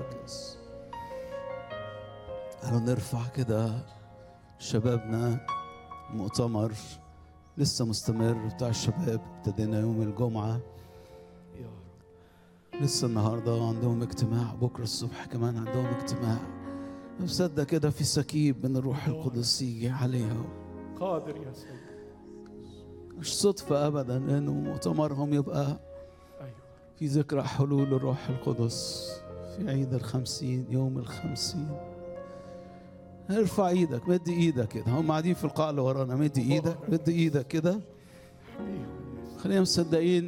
المراكز تعالوا نرفع كده شبابنا مؤتمر لسه مستمر بتاع الشباب ابتدينا يوم الجمعة يا رب لسه النهاردة عندهم اجتماع بكرة الصبح كمان عندهم اجتماع مصدق كده في سكيب من الروح القدس يجي عليها قادر يا سيد مش صدفة أبدا إنه مؤتمرهم يبقى ايوه في ذكرى حلول الروح القدس في عيد الخمسين يوم الخمسين ارفع ايدك مد ايدك كده هم قاعدين في القاعة اللي ورانا مد ايدك مد ايدك كده حبيبي خلينا مصدقين